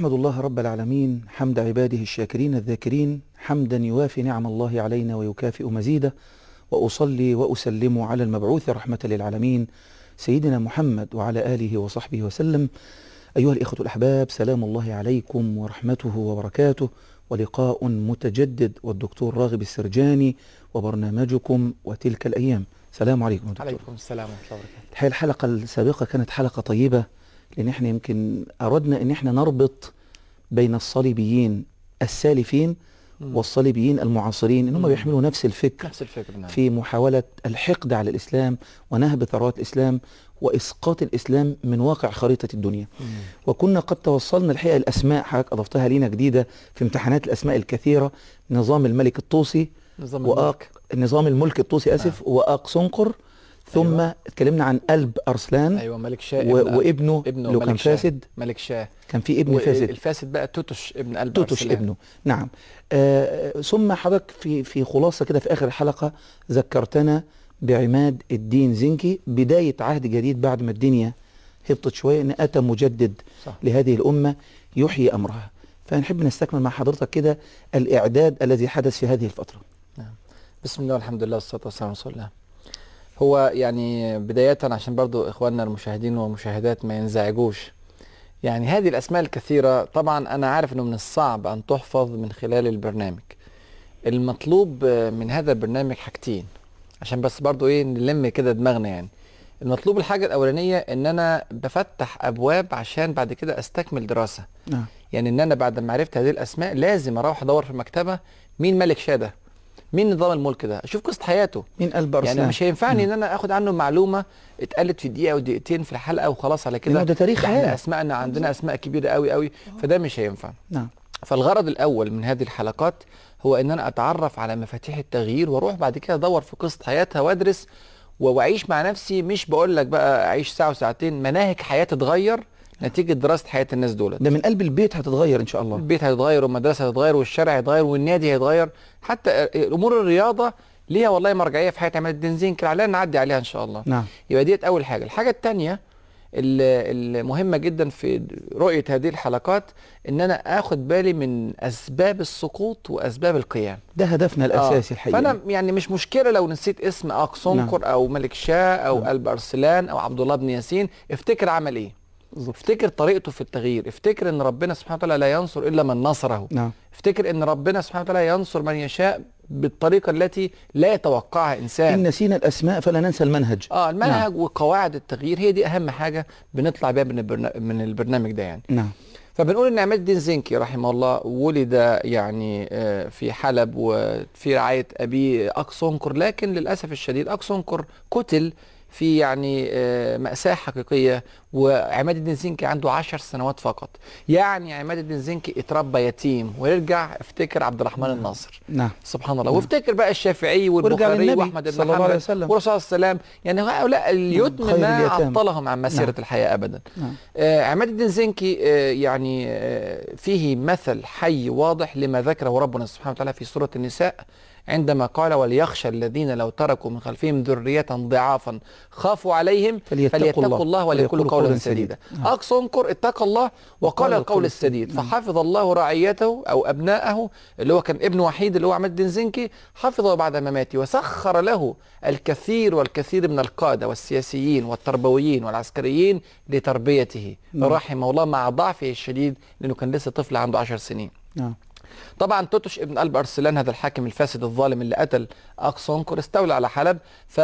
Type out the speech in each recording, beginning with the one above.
أحمد الله رب العالمين حمد عباده الشاكرين الذاكرين حمدا يوافي نعم الله علينا ويكافئ مزيده وأصلي وأسلم على المبعوث رحمة للعالمين سيدنا محمد وعلى آله وصحبه وسلم أيها الإخوة الأحباب سلام الله عليكم ورحمته وبركاته ولقاء متجدد والدكتور راغب السرجاني وبرنامجكم وتلك الأيام سلام عليكم دكتور عليكم السلام ورحمه الله وبركاته الحقيقة الحلقة السابقة كانت حلقة طيبة لأن احنا يمكن أردنا أن احنا نربط بين الصليبيين السالفين مم. والصليبيين المعاصرين ان هم مم. بيحملوا نفس الفكر نفس الفكره نعم في محاولة الحقد على الإسلام ونهب ثروات الإسلام وإسقاط الإسلام من واقع خريطة الدنيا مم. وكنا قد توصلنا الحقيقة الأسماء حضرتك أضفتها لينا جديدة في امتحانات الأسماء الكثيرة نظام الملك الطوسي نظام وآق الملك نظام الملك الطوسي أسف وآق سنقر ثم أيوة. اتكلمنا عن قلب أرسلان ايوه ملك شاه و... ابن وابنه ابنه لو كان ملك شاه. فاسد ملك شاه كان في ابن فاسد الفاسد بقى توتش ابن قلب توتش أرسلان. ابنه نعم آه ثم حضرتك في في خلاصه كده في اخر الحلقه ذكرتنا بعماد الدين زنكي بدايه عهد جديد بعد ما الدنيا هبطت شويه ان اتى مجدد صح لهذه الامه يحيي امرها فنحب نستكمل مع حضرتك كده الاعداد الذي حدث في هذه الفتره بسم الله والحمد لله والصلاه والسلام على رسول الله هو يعني بدايه عشان برضو اخواننا المشاهدين والمشاهدات ما ينزعجوش يعني هذه الاسماء الكثيره طبعا انا عارف انه من الصعب ان تحفظ من خلال البرنامج المطلوب من هذا البرنامج حاجتين عشان بس برضو ايه نلم كده دماغنا يعني المطلوب الحاجه الاولانيه ان انا بفتح ابواب عشان بعد كده استكمل دراسه نعم يعني ان انا بعد ما عرفت هذه الاسماء لازم اروح ادور في المكتبه مين ملك شاه ده مين نظام الملك ده اشوف قصه حياته من قلب ارسلان يعني مش هينفعني نعم. ان انا اخد عنه معلومه اتقالت في دقيقه او دقيقتين في الحلقه وخلاص على كده لأنه ده تاريخ ده احنا حياة. اسماءنا عندنا اسماء كبيره قوي قوي فده مش هينفع نعم فالغرض الاول من هذه الحلقات هو ان انا اتعرف على مفاتيح التغيير واروح بعد كده ادور في قصه حياتها وادرس و- واعيش مع نفسي مش بقول لك بقى اعيش ساعه وساعتين مناهج حياتي تتغير نتيجه دراسه حياه الناس دولت ده من قلب البيت هتتغير ان شاء الله البيت هيتغير والمدرسه هتتغير والشارع هيتغير والنادي هيتغير حتى امور الرياضه ليها والله مرجعيه في حياه عماد الدين زنكي علينا نعدي عليها ان شاء الله نعم يبقى ديت اول حاجه الحاجه الثانيه المهمه جدا في رؤيه هذه الحلقات ان انا اخد بالي من اسباب السقوط واسباب القيام ده هدفنا الاساسي آه. الحقيقه فانا يعني مش مشكله لو نسيت اسم اقصنقر او ملك شاه او نعم. قلب ارسلان او عبد الله بن ياسين افتكر عمل ايه بالظبط. افتكر طريقته في التغيير افتكر ان ربنا سبحانه وتعالى لا ينصر الا من نصره نعم افتكر ان ربنا سبحانه وتعالى ينصر من يشاء بالطريقه التي لا يتوقعها انسان ان نسينا الاسماء فلا ننسى المنهج اه المنهج نعم. وقواعد التغيير هي دي اهم حاجه بنطلع بيها من, البرنا... من البرنامج ده يعني نعم فبنقول ان عماد الدين زنكي رحمه الله ولد يعني آه، في حلب وفي رعايه ابيه اقصنقر لكن للاسف الشديد اقصنقر قتل في يعني آه، مأساة حقيقية وعماد الدين زنكي عنده عشر سنوات فقط يعني عماد الدين زنكي اتربى يتيم ويرجع افتكر عبد الرحمن الناصر نعم سبحان الله نعم. وافتكر بقى الشافعي والبخاري للنبي واحمد بن صلى الله عليه حنبل وسلم. والرسول صلى الله عليه وسلم يعني هؤلاء اليتم خير ما اليتامى. عطلهم عن مسيرة نعم. الحياة أبدا نعم آه عماد الدين زنكي آه يعني آه فيه مثل حي واضح لما ذكره ربنا سبحانه وتعالى في سورة النساء عندما قال وليخشى الذين لو تركوا من خلفهم ذرية ضعافا خافوا عليهم فليتقوا فليتقوا الله الله وليقولوا قولا قولاً سديدا نعم. أقصنكر اتقى الله وقال القول السديد نعم. فحفظ الله رعيته أو أبناءه اللي هو كان ابن وحيد اللي هو عماد الدين زنكي حفظه بعد مماته وسخر له الكثير والكثير من القادة والسياسيين والتربويين والعسكريين لتربيته نعم. رحمه الله مع ضعفه الشديد لأنه كان لسه طفل عنده عشر سنين نعم طبعا توتش ابن قلب ارسلان هذا الحاكم الفاسد الظالم اللي قتل اقصنكر استولى على حلب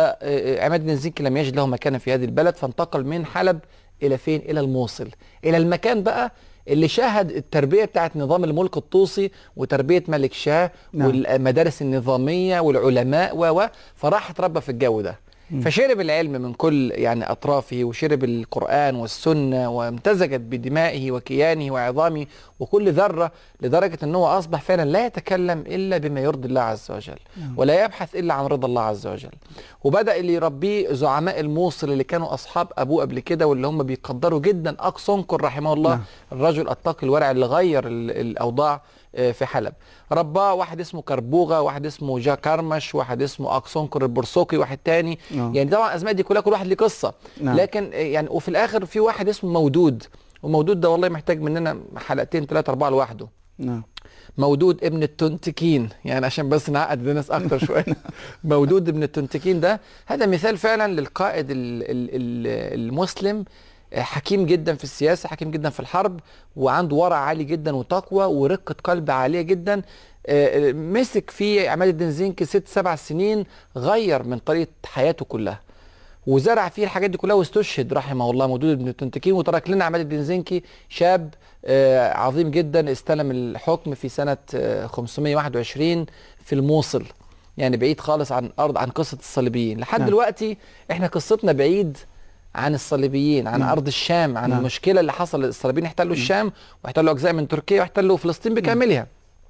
فعماد بن زنكي لم يجد له مكانا في هذه البلد فانتقل من حلب الى فين الى الموصل الى المكان بقى اللي شاهد التربيه بتاعت نظام الملك الطوسي وتربيه ملك شاه نعم. والمدارس النظاميه والعلماء و و فراح اتربى في الجو ده مم. فشرب العلم من كل يعني اطرافه وشرب القران والسنه وامتزجت بدمائه وكيانه وعظامه وكل ذره لدرجه ان هو اصبح فعلا لا يتكلم الا بما يرضي الله عز وجل نعم. ولا يبحث الا عن رضا الله عز وجل وبدا اللي يربيه زعماء الموصل اللي كانوا اصحاب ابوه قبل كده واللي هم بيقدروا جدا اقصنكر رحمه الله نعم. الرجل التقي الورع اللي غير ال- الاوضاع آه، في حلب رباه واحد اسمه كربوغه واحد اسمه جا كرمش واحد اسمه اقصنكر البرسوقي واحد تاني نعم. يعني طبعا الاسماء دي كلها كل واحد ليه قصه نعم. لكن آه، يعني وفي الاخر في واحد اسمه مودود ومودود ده والله محتاج مننا حلقتين ثلاثة أربعة لوحده نعم مودود ابن التنتكين يعني عشان بس نعقد الناس اكتر شويه مودود ابن التنتكين ده هذا مثال فعلا للقائد ال- ال- ال- المسلم آه، حكيم جدا في السياسه حكيم جدا في الحرب وعنده ورع عالي جدا وتقوى ورقه قلب عاليه جدا آه، آه، مسك في عماد الدين زنكي ست سبع سنين غير من طريقه حياته كلها وزرع فيه الحاجات دي كلها واستشهد رحمه الله مودود بن التنتكين وترك لنا عماد الدين زنكي شاب آه، عظيم جدا استلم الحكم في سنة آه، 521 في الموصل يعني بعيد خالص عن أرض عن قصة الصليبيين لحد نعم. دلوقتي احنا قصتنا بعيد عن الصليبيين عن نعم. أرض الشام عن نعم. المشكلة اللي حصل الصليبيين احتلوا الشام واحتلوا أجزاء من تركيا واحتلوا فلسطين بكاملها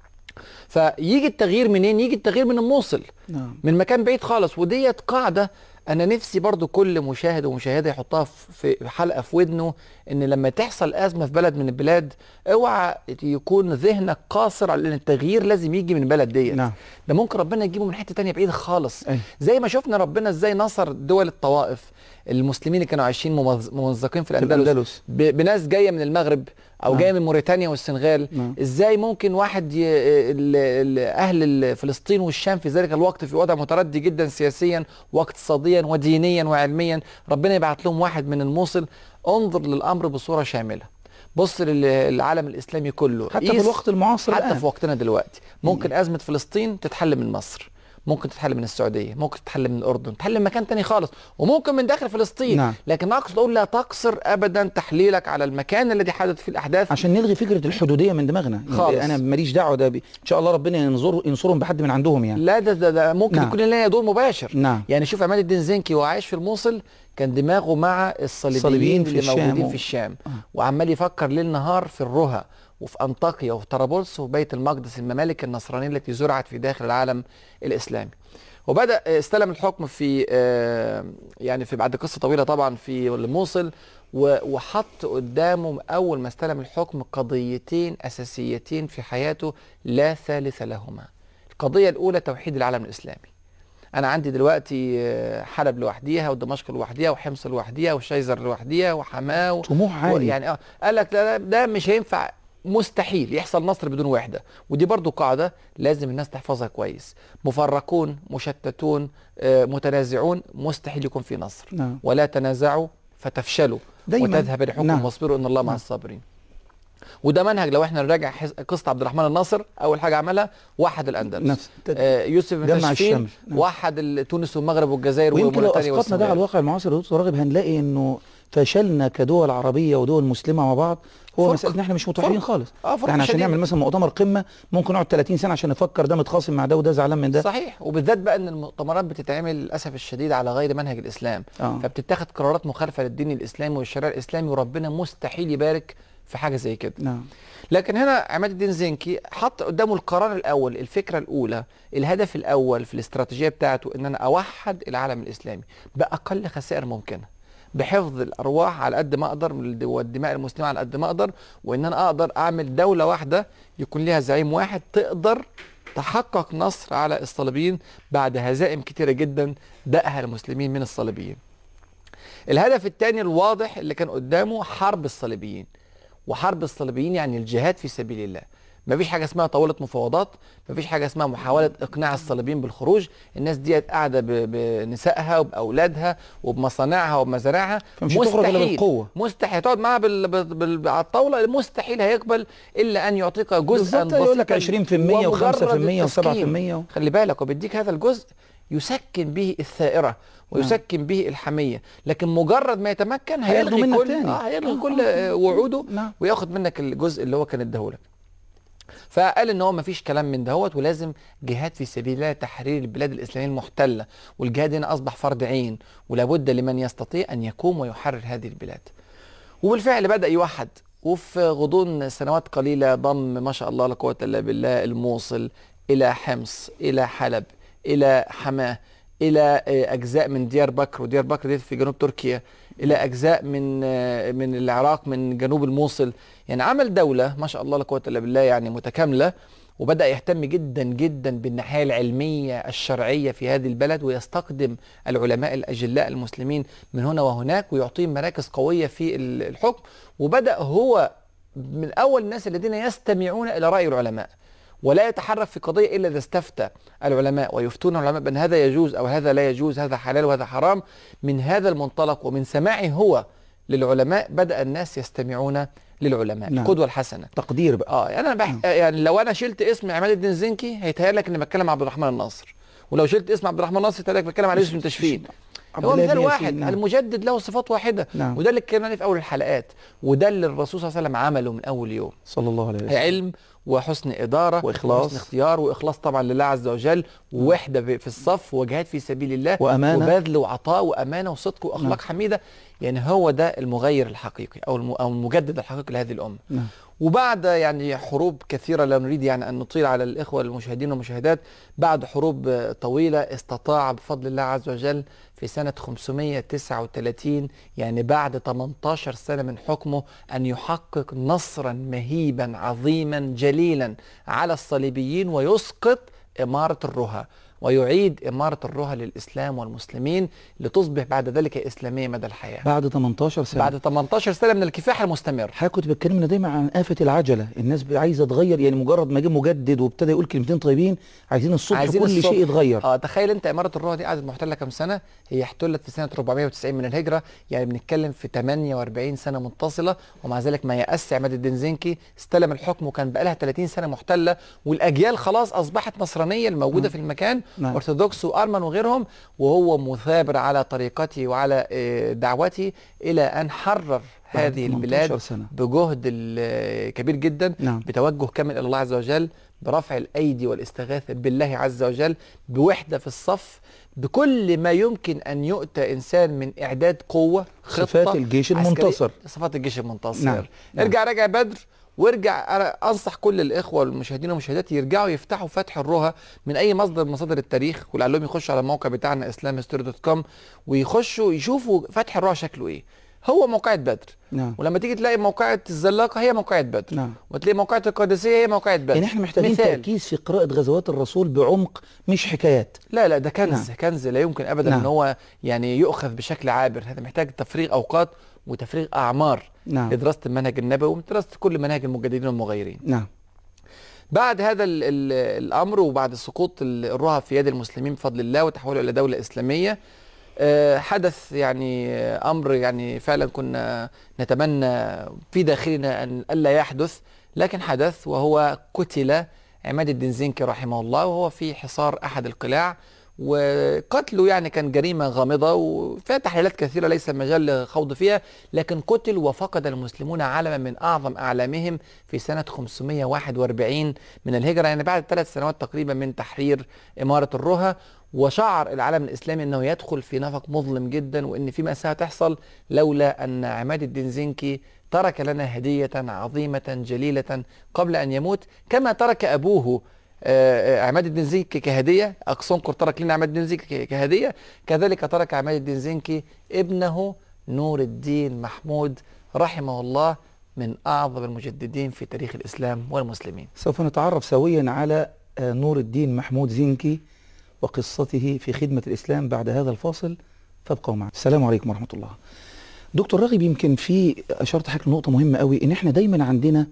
فيجي التغيير منين يجي التغيير من الموصل نعم من مكان بعيد خالص وديت قاعدة أنا نفسي برضو كل مشاهد ومشاهدة يحطها في في حلقة في ودنه إن لما تحصل أزمة في بلد من البلاد اوعى يكون ذهنك قاصر على إن التغيير لازم يجي من البلد ديت نعم ده ممكن ربنا يجيبه من حتة تانية بعيدة خالص أي. زي ما شفنا ربنا ازاي نصر دول الطوائف المسلمين اللي كانوا عايشين ممز- ممزقين في في الأندلس الأندلس ب- بناس جايه من المغرب او نعم. جايه من موريتانيا والسنغال نعم. ازاي ممكن واحد ي... ال... ال... اهل ال- فلسطين والشام في ذلك الوقت في وضع متردي جدا سياسيا واقتصاديا ودينيا وعلميا ربنا يبعت لهم واحد من الموصل انظر للامر بصوره شامله بص للعالم الاسلامي كله حتى في قيس- الوقت المعاصر حتى الآن. في وقتنا دلوقتي ممكن ازمه فلسطين تتحل من مصر ممكن تتحل من السعوديه ممكن تتحل من الاردن تتحل من مكان تاني خالص وممكن من داخل فلسطين نعم. لكن اقصد اقول لا تقصر ابدا تحليلك على المكان الذي حدث فيه الاحداث عشان نلغي فكره الحدوديه من دماغنا خالص. انا ماليش دعوه ده ب... ان شاء الله ربنا ينظر ينصرهم بحد من عندهم يعني لا ده ده, ده ممكن نعم. يكون لنا دور مباشر نعم يعني شوف عماد الدين زنكي وهو عايش في الموصل كان دماغه مع الصليبيين الصليبيين في اللي الشام موجودين و- في الشام آه. وعمال يفكر ليل نهار في الرها وفي انطاكيا وفي طرابلس وفي بيت المقدس الممالك النصرانيه التي زرعت في داخل العالم الاسلامي وبدا استلم الحكم في آه، يعني في بعد قصه طويله طبعا في الموصل و- وحط قدامه اول ما استلم الحكم قضيتين اساسيتين في حياته لا ثالث لهما القضيه الاولى توحيد العالم الاسلامي انا عندي دلوقتي آه، حلب لوحديها ودمشق لوحديها وحمص لوحديها وشيزر لوحديها وحماه و- طموح عالي يعني اه قال لك لا لا، ده مش هينفع مستحيل يحصل نصر بدون وحده ودي برضو قاعده لازم الناس تحفظها كويس مفرقون مشتتون آه، متنازعون مستحيل يكون في نصر نعم ولا تنازعوا فتفشلوا دايما وتذهب ريحكم نعم. واصبروا ان الله مع نعم. الصابرين وده منهج لو احنا نراجع حز- قصه عبد الرحمن الناصر اول حاجه عملها وحد الاندلس نفس آه يوسف بن جمع تشفين الشمس. نعم. وحد ال- تونس والمغرب والجزائر ويمكن لو وموريتانيا اسقطنا ده على والسنغال الواقع المعاصر يا دكتور راغب هنلاقي انه فشلنا كدول عربيه ودول مسلمه مع بعض هو فرق. مساله ان احنا مش متوحدين فرق. خالص اه فرق احنا عشان شديد. نعمل مثلا مؤتمر قمه ممكن نقعد 30 سنه عشان نفكر ده متخاصم مع ده وده زعلان من ده صحيح وبالذات بقى ان المؤتمرات بتتعمل للاسف الشديد على غير منهج الاسلام اه فبتتخذ قرارات مخالفه للدين الاسلامي والشريعه الاسلامي وربنا مستحيل يبارك في حاجه زي كده نعم لكن هنا عماد الدين زنكي حط قدامه القرار الاول الفكره الاولى الهدف الاول في الاستراتيجيه بتاعته ان انا اوحد العالم الاسلامي باقل خسائر ممكنه بحفظ الارواح على قد ما اقدر من- والدماء المسلمه على قد ما اقدر وان انا اقدر اعمل دوله واحده يكون لها زعيم واحد تقدر تحقق نصر على الصليبيين بعد هزائم كتيره جدا دقها المسلمين من الصليبيين. الهدف الثاني الواضح اللي كان قدامه حرب الصليبيين وحرب الصليبيين يعني الجهاد في سبيل الله مفيش حاجه اسمها طاوله مفاوضات مفيش حاجه اسمها محاوله اقناع الصليبيين بالخروج الناس ديت قاعده ب- بنسائها وباولادها وبمصانعها وبمزارعها فمش هتخرج الا بالقوه مستحيل تقعد معاه بال... بال... بال... على الطاوله مستحيل هيقبل الا ان يعطيك جزءا بالظبط يقول لك 20% بسيطاً و5% ومجرد و7% التسكين. خلي بالك وبيديك هذا الجزء يسكن به الثائره ويسكن به الحميه لكن مجرد ما يتمكن هياخدوا هيلغي منك كل تاني. اه هيلغي آه، كل آه، آه، وعوده نعم وياخد منك الجزء اللي هو كان اداهولك فقال ان هو مفيش كلام من دهوت ولازم جهاد في سبيل الله تحرير البلاد الاسلاميه المحتله والجهاد هنا اصبح فرض عين ولابد لمن يستطيع ان يقوم ويحرر هذه البلاد وبالفعل بدا يوحد وفي غضون سنوات قليله ضم ما شاء الله لا قوه الا بالله الموصل الى حمص الى حلب الى حماه الى آه، اجزاء من ديار بكر وديار بكر دي في جنوب تركيا الى اجزاء من آه، من العراق من جنوب الموصل يعني عمل دوله ما شاء الله لا قوه الا بالله يعني متكامله وبدأ يهتم جدا جدا بالناحية العلمية الشرعية في هذه البلد ويستقدم العلماء الأجلاء المسلمين من هنا وهناك ويعطيهم مراكز قوية في ال- الحكم وبدأ هو من أول الناس الذين يستمعون إلى رأي العلماء ولا يتحرك في قضية إلا إذا استفتى العلماء ويفتون العلماء بأن هذا يجوز أو هذا لا يجوز هذا حلال وهذا حرام من هذا المنطلق ومن سماعه هو للعلماء بدأ الناس يستمعون للعلماء نعم. القدوة الحسنة تقدير بقى اه يعني انا بح... يعني لو انا شلت اسم عماد الدين زنكي هيتهيأ لك اني بتكلم عبد الرحمن الناصر ولو شلت اسم عبد الرحمن الناصر هيتهيأ لك بتكلم على يوسف بن تشفين عبد هو الله مثال بن واحد ياسين، نعم. المجدد له صفات واحده نعم. وده اللي اتكلمنا عليه في اول الحلقات وده اللي الرسول صلى الله عليه وسلم عمله من اول يوم صلى الله عليه وسلم علم وحسن إدارة وإخلاص. وحسن اختيار وإخلاص طبعا لله عز وجل ووحدة في في الصف وجهاد في سبيل الله وأمانة. وبذل وعطاء وأمانة وصدق وأخلاق نعم. حميدة يعني هو ده المغير الحقيقي أو الم- أو المجدد الحقيقي لهذه الأمة نعم وبعد يعني حروب كثيرة لا نريد يعني أن نطيل على الإخوة المشاهدين والمشاهدات بعد حروب آه، طويلة استطاع بفضل الله عز وجل في سنة 539 يعني بعد 18 سنة من حكمه أن يحقق نصرا مهيبا عظيما جليلا على الصليبيين ويسقط إمارة الرها ويعيد إمارة الرها للإسلام والمسلمين لتصبح بعد ذلك إسلامية مدى الحياة بعد 18 سنة بعد 18 سنة من الكفاح المستمر حضرتك كنت بتكلمنا دايما عن آفة العجلة الناس عايزة تغير يعني مجرد ما جه مجدد وابتدى يقول كلمتين طيبين عايزين الصبح عايزين كل الصبح. شيء يتغير اه تخيل انت اماره الروح دي قعدت محتله كام سنه هي احتلت في سنه 490 من الهجره يعني بنتكلم في 48 سنه متصله ومع ذلك ما يأس عماد الدين زنكي استلم الحكم وكان بقى لها 30 سنه محتله والاجيال خلاص اصبحت نصرانيه الموجوده نعم. في المكان نعم. ارثوذكس وارمن وغيرهم وهو مثابر على طريقته وعلى آه، دعوته الى ان حرر بعد هذه 18 البلاد سنة. بجهد ال- كبير جدا نعم. بتوجه كامل الى الله عز وجل برفع الايدي والاستغاثه بالله عز وجل بوحده في الصف بكل ما يمكن ان يؤتى انسان من اعداد قوه خطه صفات الجيش عسكرية. المنتصر. صفات الجيش المنتصر نعم. نعم. نعم. ارجع راجع بدر وارجع انا انصح كل الاخوه والمشاهدين والمشاهدات يرجعوا يفتحوا فتح الرها من اي مصدر من مصادر التاريخ ولعلهم يخشوا على الموقع بتاعنا اسلام دوت كوم ويخشوا يشوفوا فتح الرها شكله ايه هو موقعة بدر نعم ولما تيجي تلاقي موقعة الزلاقة هي موقعة بدر نعم وتلاقي موقعة القادسية هي موقعة بدر يعني احنا محتاجين مثال. تركيز في قراءة غزوات الرسول بعمق مش حكايات لا لا ده كنز نعم. نعم. كنز لا يمكن ابدا نعم. ان هو يعني يؤخذ بشكل عابر هذا محتاج تفريغ اوقات وتفريغ اعمار نعم لدراسه المنهج النبوي ودراسه كل مناهج المجددين والمغيرين نعم بعد هذا ال ال الامر وبعد سقوط ال- الرها في يد المسلمين بفضل الله وتحوله الى دوله اسلاميه آه، حدث يعني آه، امر يعني فعلا كنا نتمنى في داخلنا ان الا يحدث لكن حدث وهو قتل عماد الدين زنكي رحمه الله وهو في حصار احد القلاع وقتله يعني كان جريمه غامضه وفيها تحليلات كثيره ليس مجال للخوض فيها لكن قتل وفقد المسلمون علما من اعظم اعلامهم في سنه 541 من الهجره يعني بعد ثلاث سنوات تقريبا من تحرير اماره الرها وشعر العالم الاسلامي انه يدخل في نفق مظلم جدا وان في ماساه تحصل لولا ان عماد الدين زنكي ترك لنا هديه عظيمه جليله قبل ان يموت كما ترك ابوه آه، آه، عماد الدين زنكي كهديه اقصنكر ترك لنا عماد الدين زنكي كهديه كذلك ترك عماد الدين زنكي ابنه نور الدين محمود رحمه الله من اعظم المجددين في تاريخ الاسلام والمسلمين سوف نتعرف سويا على آه، نور الدين محمود زنكي وقصته في خدمة الإسلام بعد هذا الفاصل فابقوا معنا السلام عليكم ورحمة الله دكتور راغب يمكن في أشرت حضرتك لنقطة مهمة قوي إن إحنا دايما عندنا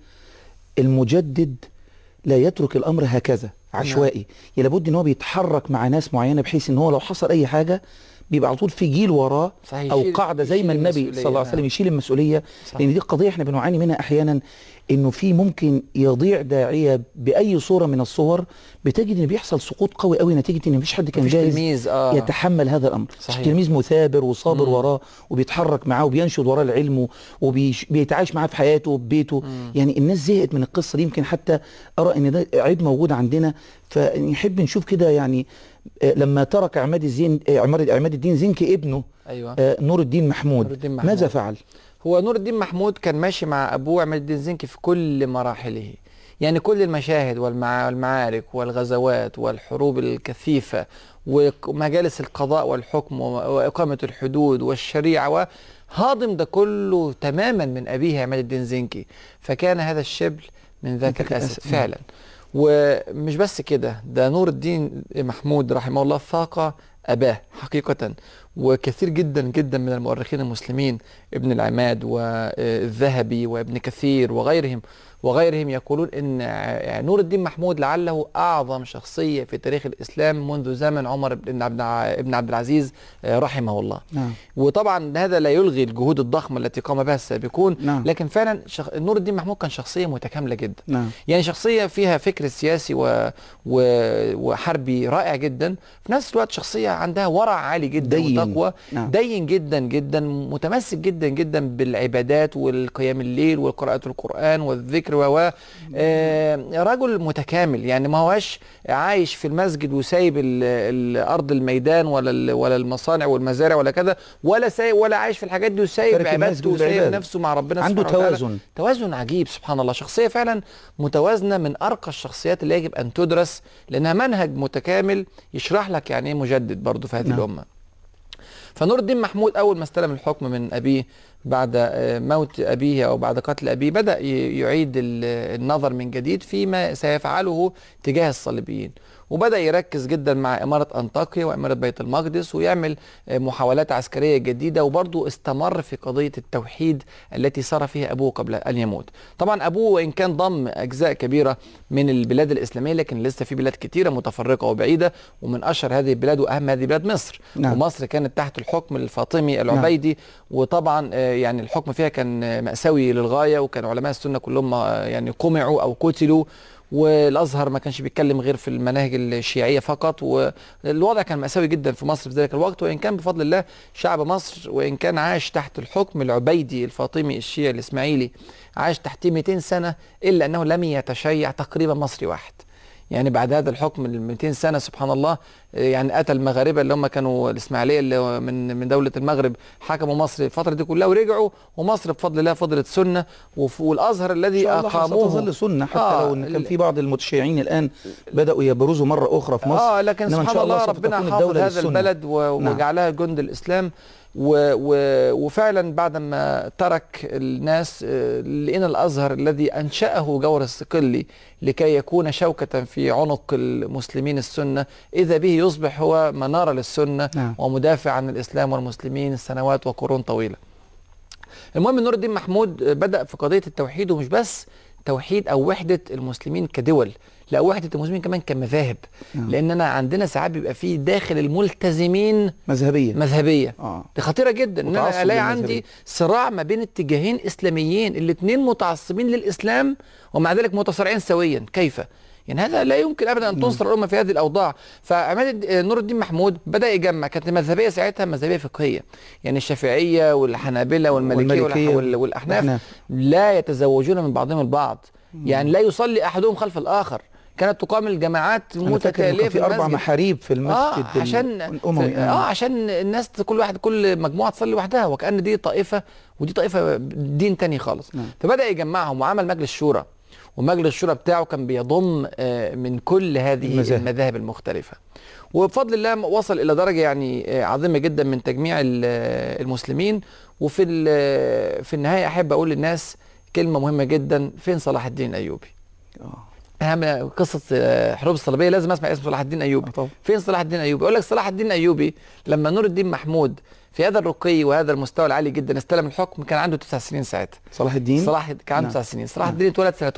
المجدد لا يترك الأمر هكذا عشوائي يعني لابد إن هو بيتحرك مع ناس معينة بحيث إن هو لو حصل أي حاجة بيبقى على طول في جيل وراه صحيح أو يشيل- قاعدة زي ما يشيل النبي المسؤولية، صلى الله عليه نعم. وسلم يشيل المسؤولية صح. لان دي قضيه احنا بنعاني منها احيانا انه في ممكن يضيع داعيه باي صوره من الصور بتجد ان بيحصل سقوط قوي قوي نتيجه ان مفيش حد كان مفيش جاهز تلميذ اه يتحمل هذا الامر صحيح. التلميذ مثابر وصابر مم. وراه وبيتحرك معاه وبينشد وراه العلم وبيتعايش معاه في حياته وبيته مم. يعني الناس زهقت من القصه دي يمكن حتى ارى ان ده عيب موجود عندنا فنحب نشوف كده يعني آه، لما ترك عماد الدين آه، عماد عماد الدين زنكي ابنه ايوه آه، نور الدين محمود نور الدين محمود. ماذا فعل؟ هو نور الدين محمود كان ماشي مع ابوه عماد الدين زنكي في كل مراحله يعني كل المشاهد والمع- والمعارك والغزوات والحروب الكثيفة ومجالس القضاء والحكم و- وإقامة الحدود والشريعة وهاضم ده كله تماما من أبيه عماد الدين زنكي فكان هذا الشبل من ذاك ذاك الأسد الأسد، نعم. فعلا ومش بس كده ده نور الدين محمود رحمه الله فاق أباه حقيقة وكثير جدا جدا من المؤرخين المسلمين ابن العماد والذهبي وابن كثير وغيرهم وغيرهم يقولون ان ع- نور الدين محمود لعله اعظم شخصيه في تاريخ الاسلام منذ زمن عمر بن عبد ابن عبد العزيز آه، رحمه الله نعم وطبعا هذا لا يلغي الجهود الضخمه التي قام بها السابقون نعم. لكن فعلا شخ... نور الدين محمود كان شخصيه متكامله جدا نعم يعني شخصيه فيها فكر سياسي و... و... وحربي رائع جدا في نفس الوقت شخصيه عندها ورع عالي جدا دين. وتقوى نعم. دين جدا جدا متمسك جدا جدا بالعبادات والقيام الليل وقراءة القرآن والذكر و آه، رجل متكامل يعني ما هوش عايش في المسجد وسايب ال- الارض الميدان ولا ال- ولا المصانع والمزارع ولا كذا ولا سايب ولا عايش في الحاجات دي وسايب ترك المسجد عبادته وسايب والعبادة. نفسه مع ربنا عنده سبحانه وتعالى. توازن توازن عجيب سبحان الله شخصية فعلا متوازنة من أرقى الشخصيات اللي يجب أن تدرس لأنها منهج متكامل يشرح لك يعني إيه مجدد برضه في هذه نعم. الأمة فنور الدين محمود أول ما استلم الحكم من أبيه بعد آه، موت أبيه أو بعد قتل أبيه بدأ ي- يعيد ال- النظر من جديد فيما سيفعله تجاه الصليبيين وبدأ يركز جدا مع إمارة أنطاكيا وإمارة بيت المقدس ويعمل آه، محاولات عسكرية جديدة وبرضه استمر في قضية التوحيد التي سار فيها أبوه قبل أن يموت طبعا أبوه وإن كان ضم أجزاء كبيرة من البلاد الإسلامية لكن لسه في بلاد كتيرة متفرقة وبعيدة ومن أشهر هذه البلاد وأهم هذه البلاد مصر نعم. ومصر كانت تحت الحكم الفاطمي العبيدي وطبعا آه، يعني الحكم فيها كان آه، مأساوي للغاية وكان علماء السنة كلهم آه، يعني قمعوا أو قتلوا والازهر ما كانش بيتكلم غير في المناهج الشيعيه فقط والوضع كان مأساوي جدا في مصر في ذلك الوقت وان كان بفضل الله شعب مصر وان كان عاش تحت الحكم العبيدي الفاطمي الشيعي الاسماعيلي عاش تحتيه 200 سنه الا انه لم يتشيع تقريبا مصري واحد يعني بعد هذا الحكم ال 200 سنه سبحان الله آه، يعني قتل المغاربه اللي هم كانوا الاسماعيليه اللي هو من من دوله المغرب حكموا مصر الفتره دي كلها ورجعوا ومصر بفضل الله فضلت سنه وف- والازهر الذي إن شاء الله اقاموه ستظل سنة حتى آه، لو إن كان ال- في بعض المتشيعين الآن بدأوا يبرزوا مرة أخرى في مصر اه لكن إنما إن سبحان شاء الله الله سوف ربنا تكون حافظ الدولة هذا للسنة. البلد و- نعم. وجعلها جند الاسلام و و وفعلا بعد ما ترك الناس آه، لقينا الازهر الذي انشاه جور الصقلي لكي يكون شوكه في عنق المسلمين السنه اذا به يصبح هو مناره للسنه نعم. ومدافع عن الاسلام والمسلمين سنوات وقرون طويله. المهم نور الدين محمود بدا في قضيه التوحيد ومش بس توحيد او وحده المسلمين كدول لا وحده المسلمين كمان كمذاهب نعم. لاننا عندنا ساعات بيبقى في داخل الملتزمين مذهبية مذهبيه آه. دي خطيره جدا ان انا وتعصب الاقي للمذهبية. عندي صراع ما بين اتجاهين اسلاميين الاثنين متعصبين للاسلام ومع ذلك متصارعين سويا كيف يعني هذا لا يمكن ابدا ان تنصر الامه في هذه الاوضاع فعماد الد- نور الدين محمود بدا يجمع كانت المذهبيه ساعتها مذهبيه فقهيه يعني الشافعيه والحنابله والمالكيه والمالكية والأح- وال- والاحناف الأحناف. لا يتزوجون من بعضهم البعض يعني لا يصلي احدهم خلف الاخر كانت تقام الجماعات أنا فاكر إنه متتاليه كان في في أربع المسجد محاريب في المسجد اه ال- عشان الأموي في- اه عشان الناس كل واحد كل مجموعه تصلي لوحدها وكان دي طائفه ودي طائفه دين تاني خالص نعم. فبدا يجمعهم وعمل مجلس شورى ومجلس الشورى بتاعه كان بيضم آه، من كل هذه المذاهب. المذاهب المختلفه وبفضل الله وصل الى درجه يعني آه، عظيمه جدا من تجميع ال- آه، المسلمين وفي ال- في النهايه احب اقول للناس كلمه مهمه جدا فين صلاح الدين الايوبي آه. اهم قصه آه، حروب الصليبيه لازم اسمع اسم صلاح الدين ايوبي آه طبعا. فين صلاح الدين ايوبي يقول لك صلاح الدين ايوبي لما نور الدين محمود في هذا الرقي وهذا المستوى العالي جدا استلم الحكم كان عنده تسع سنين ساعتها صلاح الدين صلاح كان عنده نعم. تسع سنين صلاح نعم. الدين اتولد سنه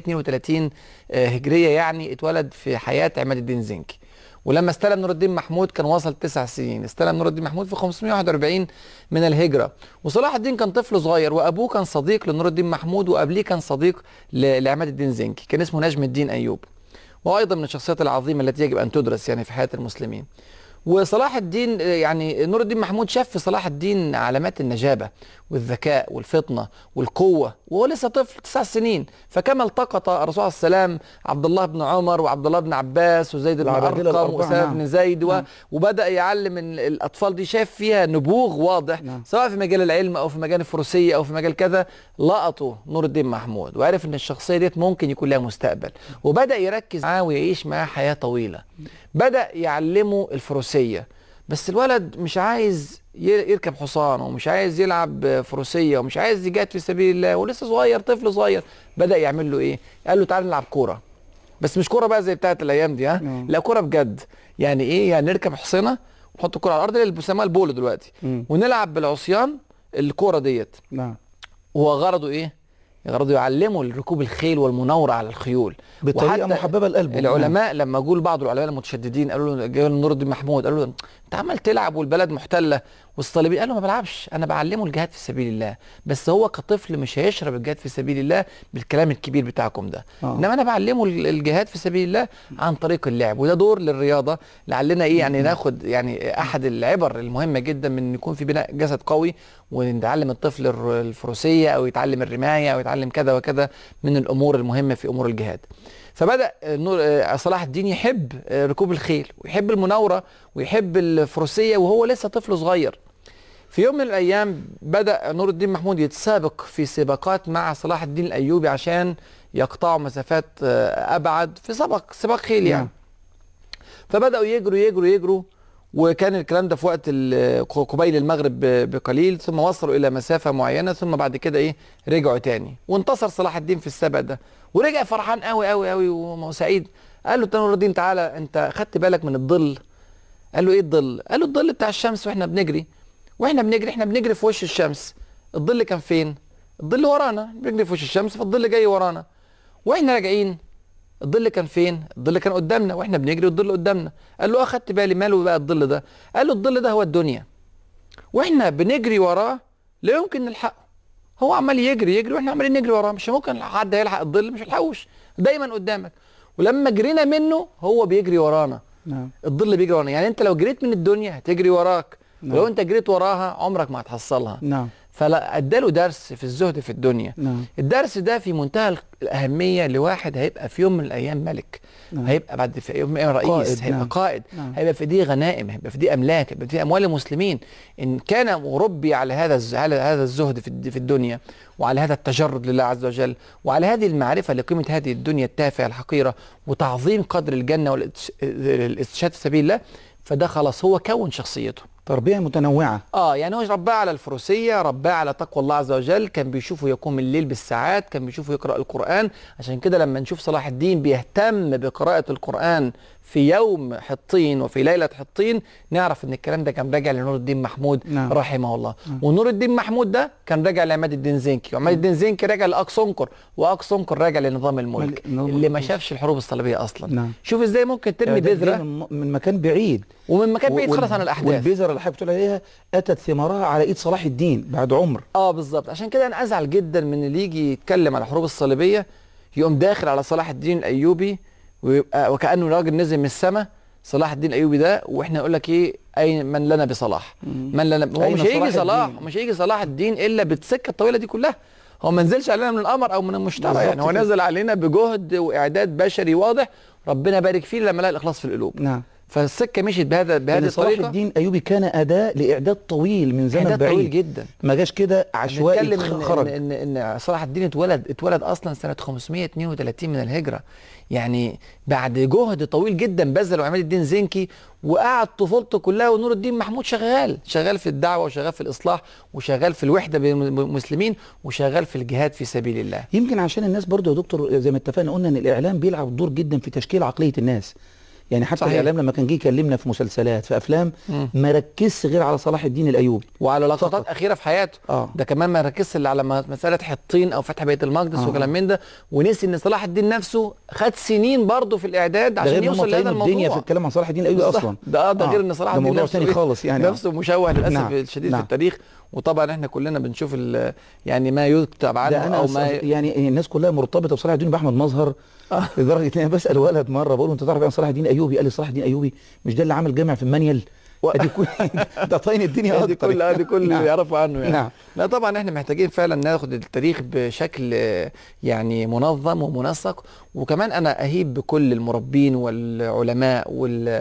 532 آه، هجريه يعني اتولد في حياه عماد الدين زنكي ولما استلم نور الدين محمود كان وصل تسع سنين استلم نور الدين محمود في 541 من الهجرة وصلاح الدين كان طفل صغير وأبوه كان صديق لنور الدين محمود وقبليه كان صديق ل- لعماد الدين زنكي كان اسمه نجم الدين أيوب وأيضا من الشخصيات العظيمة التي يجب أن تدرس يعني في حياة المسلمين وصلاح الدين آه، يعني نور الدين محمود شاف في صلاح الدين علامات النجابة والذكاء والفطنة والقوة وهو لسه طفل تسع سنين فكما التقط الرسول عليه السلام عبد الله بن عمر وعبد الله بن عباس وزيد بن العبادلة أرقم الأربعة، وأسامة نعم. بن زيد و... نعم. وبدأ يعلم ال- الأطفال دي شاف فيها نبوغ واضح نعم. سواء في مجال العلم أو في مجال الفروسية أو في مجال كذا لقطوا نور الدين محمود وعرف إن الشخصية ديت ممكن يكون لها مستقبل وبدأ يركز معاه ويعيش معاه حياة طويلة بدأ يعلمه الفروسية بس الولد مش عايز ي- يركب حصان ومش عايز يلعب فروسية ومش عايز يجاهد في سبيل الله ولسه صغير طفل صغير بدأ يعمل له إيه؟ قال له تعال نلعب كورة بس مش كوره بقى زي بتاعت الايام دي ها آه. لا كوره بجد يعني ايه يعني نركب حصينه ونحط الكوره على الارض اللي بيسموها البولو دلوقتي مم. ونلعب بالعصيان الكوره ديت نعم وهو غرضه ايه غرضه يعلموا ركوب الخيل والمناوره على الخيول بطريقه وحتى محببه لقلبه العلماء لما جول بعض العلماء المتشددين قالوا له جاي نور الدين محمود قالوا له انت عمال تلعب والبلد محتله والصليبيين قال له ما بلعبش انا بعلمه الجهاد في سبيل الله بس هو كطفل مش هيشرب الجهاد في سبيل الله بالكلام الكبير بتاعكم ده آه. انما انا بعلمه ال- الجهاد في سبيل الله عن طريق اللعب وده دور للرياضه لعلنا ايه يعني ناخد يعني احد العبر المهمه جدا من إن يكون في بناء جسد قوي ونتعلم الطفل الر- الفروسيه او يتعلم الرمايه او يتعلم كذا وكذا من الامور المهمه في امور الجهاد فبدا النور آه، صلاح الدين يحب آه، ركوب الخيل ويحب المناوره ويحب الفروسيه وهو لسه طفل صغير في يوم من الايام بدا نور الدين محمود يتسابق في سباقات مع صلاح الدين الايوبي عشان يقطعوا مسافات آه، ابعد في سباق سباق خيل يعني نعم. فبداوا يجروا يجروا يجروا وكان الكلام ده في وقت ال- قبيل المغرب ب- بقليل ثم وصلوا الى مسافه معينه ثم بعد كده ايه رجعوا تاني وانتصر صلاح الدين في السبق ده ورجع فرحان قوي قوي قوي وسعيد قال له نور الدين تعالى انت خدت بالك من الظل قال له ايه الظل قال له الظل بتاع الشمس واحنا بنجري واحنا بنجري احنا بنجري في وش الشمس الظل كان فين الظل ورانا بنجري في وش الشمس فالظل جاي ورانا واحنا راجعين الظل كان فين الظل كان قدامنا واحنا بنجري والظل قدامنا قال له اه خدت بالي ماله بقى الظل ده قال له الظل ده هو الدنيا واحنا بنجري وراه لا يمكن نلحقه هو عمال يجري يجري واحنا عمالين نجري وراه مش ممكن حد هيلحق الظل مش هيلحقوش دايما قدامك ولما جرينا منه هو بيجري ورانا نعم الظل بيجري ورانا يعني انت لو جريت من الدنيا هتجري وراك نعم. ولو انت جريت وراها عمرك ما هتحصلها نعم فلا اداله درس في الزهد في الدنيا نعم الدرس ده في منتهى الأهمية لواحد هيبقى في يوم من الأيام ملك نعم. هيبقى بعد في يوم من الأيام رئيس قائد، هيبقى نعم. قائد نعم. هيبقى في ايديه غنائم هيبقى في ايديه أملاك هيبقى في ايديه أموال المسلمين إن كان مربي على هذا الز- على هذا الزهد في الد- في الدنيا وعلى هذا التجرد لله عز وجل وعلى هذه المعرفة لقيمة هذه الدنيا التافهة الحقيرة وتعظيم قدر الجنة والاستشهاد في سبيل الله فده خلاص هو كون شخصيته تربيه متنوعه اه يعني هو رباه على الفروسيه رباه على تقوى الله عز وجل كان بيشوفه يقوم الليل بالساعات كان بيشوفه يقرا القران عشان كده لما نشوف صلاح الدين بيهتم بقراءه القران في يوم حطين وفي ليله حطين نعرف ان الكلام ده كان راجع لنور الدين محمود نعم. رحمه الله نعم. ونور الدين محمود ده كان راجع لعماد الدين زنكي وعماد الدين زنكي راجع لاقصنكر واقصنكر راجع لنظام الملك نظام اللي ما الملك. شافش الحروب الصليبيه اصلا نعم. شوف ازاي ممكن ترمي إعداد بذره دي من من مكان بعيد ومن مكان بعيد وال- خالص عن الاحداث والبذره اللي حضرتك بتقول عليها اتت ثمارها على ايد صلاح الدين بعد عمر اه بالظبط عشان كده انا ازعل جدا من اللي يجي يتكلم على الحروب الصليبيه يقوم داخل على صلاح الدين الايوبي ويبقى وكانه راجل نزل من السماء صلاح الدين الايوبي ده واحنا نقول لك ايه اين من لنا بصلاح من لنا هو أين مش هيجي صلاح صلاح الدين؟ مش هيجي صلاح الدين الا بالسكه الطويله دي كلها هو ما نزلش علينا من القمر او من المشترى بالظبط يعني هو كده. نزل علينا بجهد واعداد بشري واضح ربنا بارك فيه لما لقى الاخلاص في القلوب نعم فالسكه مشيت بهذا بهذه لأن صلاح الطريقه الدين ايوبي كان اداه لاعداد طويل من زمن إعداد بعيد طويل جدا ما جاش كده عشوائي بنتكلم إن, خرج إن, إن, ان صلاح الدين اتولد اتولد اصلا سنه 532 من الهجره يعني بعد جهد طويل جدا بذله عماد الدين زنكي وقعد طفولته كلها ونور الدين محمود شغال شغال في الدعوه وشغال في الاصلاح وشغال في الوحده بين المسلمين وشغال في الجهاد في سبيل الله يمكن عشان الناس برضو يا دكتور زي ما اتفقنا قلنا ان الاعلام بيلعب دور جدا في تشكيل عقليه الناس يعني حتى صحيح. الاعلام لما كان جه يكلمنا في مسلسلات في افلام مم. ما ركزش غير على صلاح الدين الايوبي وعلى لقطات فقط. اخيره في حياته اه ده كمان ما ركزش الا على م- مساله حطين او فتح بيت المقدس آه. وكلام من ده ونسي ان صلاح الدين نفسه خد سنين برضه في الاعداد ده عشان غير ان هم يوصل لهذا طايلين الدنيا في الموضوع الكلام عن صلاح الدين الايوبي بالظبط. اصلا ده آه، ده آه. غير ان صلاح ده الدين موضوع نفسه تاني إيه؟ خالص يعني آه. نفسه مشوه للاسف نعم. الشديد نعم. في التاريخ وطبعا احنا كلنا بنشوف ال- يعني ما يكتب عنه ده انا او أص- ما يعني الناس كلها مرتبطه بصلاح الدين باحمد مظهر آه. لدرجه ان انا بسال ولد مره بقول له انت تعرف يعني صلاح الدين ايوبي قال لي صلاح الدين ايوبي مش ده اللي عمل جامع في المانيال و- ادي كل ده طاين الدنيا دي اكتر كل آه، دي كل اللي نعم. يعرفوا عنه يعني نعم لا طبعا احنا محتاجين فعلا ناخد التاريخ بشكل آه، يعني منظم ومنسق وكمان انا اهيب بكل المربين والعلماء وال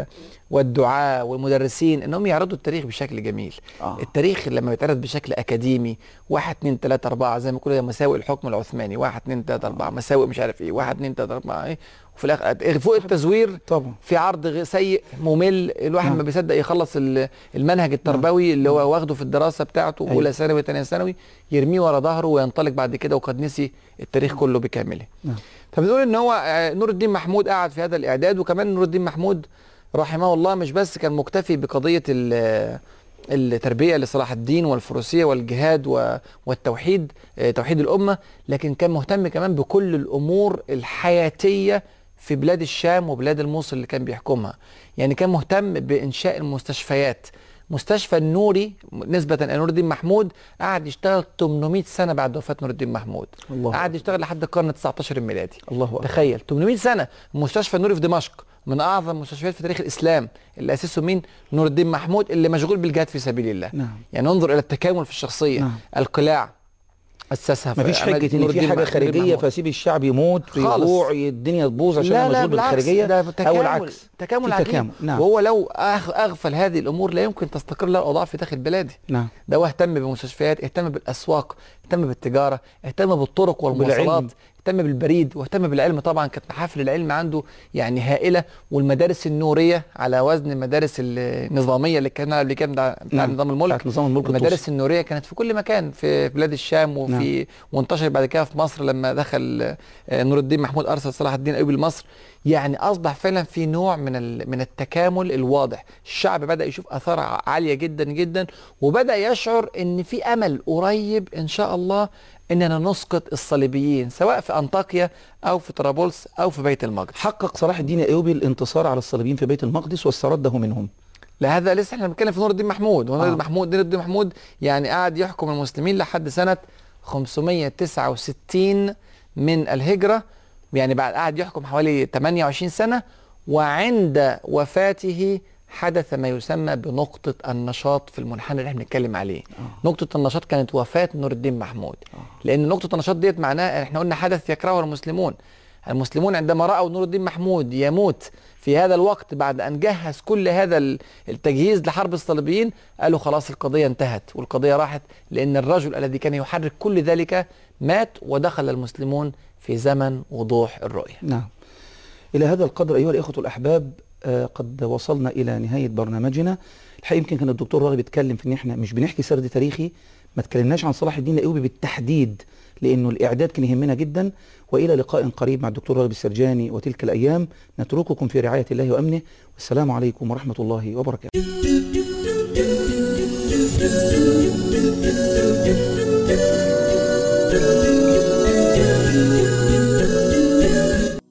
والدعاة والمدرسين انهم يعرضوا التاريخ بشكل جميل آه. التاريخ لما بيتعرض بشكل اكاديمي واحد اتنين تلاته اربعه زي ما يقولوا مساوئ الحكم العثماني واحد اتنين تلاته اربعه مساوئ مش عارف ايه واحد اتنين تلاته اربعه ايه وفي الاخر فوق التزوير طبعا في عرض غ- سيء ممل الواحد نعم. ما بيصدق يخلص ال- المنهج التربوي اللي هو واخده في الدراسه بتاعته أيوة. اولى ثانوي ثانيه ثانوي يرميه ورا ظهره وينطلق بعد كده وقد نسي التاريخ كله بكامله نعم. فبنقول ان هو آه، نور الدين محمود قعد في هذا الاعداد وكمان نور الدين محمود رحمه الله مش بس كان مكتفي بقضيه ال- التربيه لصلاح الدين والفروسيه والجهاد و- والتوحيد آه، توحيد الامه لكن كان مهتم كمان بكل الامور الحياتيه في بلاد الشام وبلاد الموصل اللي كان بيحكمها يعني كان مهتم بانشاء المستشفيات مستشفى النوري نسبة إلى نور الدين محمود قعد يشتغل 800 سنة بعد وفاة نور الدين محمود الله قعد يشتغل لحد القرن 19 الميلادي الله أكبر تخيل 800 سنه مستشفى النوري في دمشق من اعظم المستشفيات في تاريخ الاسلام اللي اسسه مين نور الدين محمود اللي مشغول بالجهاد في سبيل الله نعم يعني انظر الى التكامل في الشخصيه نعم. القلاع اسسها مفيش عماد حجة نور ان في الدين حاجة مح- نور الدين خارجية محمود. فسيب الشعب يموت خالص. يجوع الدنيا تبوظ عشان لا انا لا مشغول بالعكس بالخارجية ده او تكامل العكس تكامل في عجيب تكامل نعم وهو لو أغ- اغفل هذه الامور لا يمكن تستقر له الاوضاع في داخل بلادي نعم ده هو اهتم بمستشفيات اهتم بالاسواق اهتم بالتجاره اهتم بالطرق والمواصلات بالعلم. اهتم بالبريد واهتم بالعلم طبعا كانت محافل العلم عنده يعني هائله والمدارس النوريه على وزن المدارس النظاميه اللي كان قبل كده بتاع بتاع نعم. نظام الملك بتاعت نظام الملك المدارس الطوسي. النوريه كانت في كل مكان في بلاد الشام وفي نعم. وانتشر بعد كده في مصر لما دخل آه، نور الدين محمود ارسل صلاح الدين الايوبي لمصر يعني اصبح فعلا في نوع من ال- من التكامل الواضح الشعب بدا يشوف اثار ع- عاليه جدا جدا وبدا يشعر ان في امل قريب ان شاء الله اننا نسقط الصليبيين سواء في انطاكيا او في طرابلس او في بيت المقدس حقق صلاح الدين الايوبي الانتصار على الصليبيين في بيت المقدس واسترده منهم لا هذا لسه احنا بنتكلم في نور الدين محمود ونور آه. الدين محمود نور الدين محمود يعني قعد يحكم المسلمين لحد سنة 569 من الهجرة يعني بعد قعد يحكم حوالي 28 سنة وعند وفاته حدث ما يسمى بنقطة النشاط في المنحنى اللي احنا بنتكلم عليه آه. نقطة النشاط كانت وفاة نور الدين محمود آه. لأن نقطة النشاط ديت معناها احنا قلنا حدث يكرهه المسلمون المسلمون عندما رأوا نور الدين محمود يموت في هذا الوقت بعد أن جهز كل هذا ال- التجهيز لحرب الصليبيين قالوا خلاص القضية انتهت والقضية راحت لأن الرجل الذي كان يحرك كل ذلك مات ودخل المسلمون في زمن وضوح الرؤية نعم إلى هذا القدر أيها الإخوة الأحباب آه، قد وصلنا إلى نهاية برنامجنا الحقيقة يمكن كان الدكتور راغب يتكلم في إن إحنا مش بنحكي سرد تاريخي ما تكلمناش عن صلاح الدين الأيوبي بالتحديد لأنه الإعداد كان يهمنا جدا وإلى لقاء قريب مع الدكتور راغب السرجاني وتلك الأيام نترككم في رعاية الله وأمنه والسلام عليكم ورحمة الله وبركاته